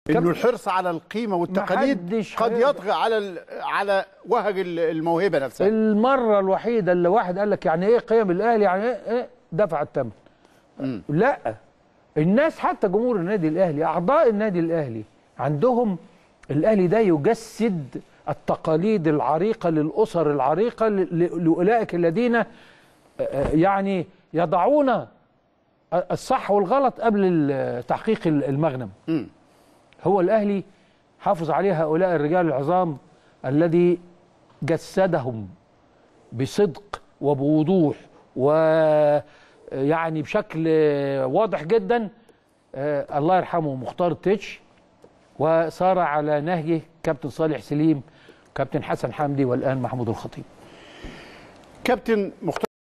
انه الحرص على القيمه والتقاليد محدش قد هيقدر. يطغى على ال- على وهج ال- الموهبه نفسها المره الوحيده اللي واحد قال لك يعني ايه قيم الاهلي يعني ايه, إيه دفع الثمن لا الناس حتى جمهور النادي الاهلي اعضاء النادي الاهلي عندهم الاهلي ده يجسد التقاليد العريقه للاسر العريقه ل- ل- لاولئك الذين آه، آه، يعني يضعون الصح والغلط قبل ال- تحقيق المغنم مم. هو الاهلي حافظ عليه هؤلاء الرجال العظام الذي جسدهم بصدق وبوضوح ويعني بشكل واضح جدا آه، الله يرحمه مختار التتش وسار على نهجه كابتن صالح سليم كابتن حسن حمدي والان محمود الخطيب كابتن مختار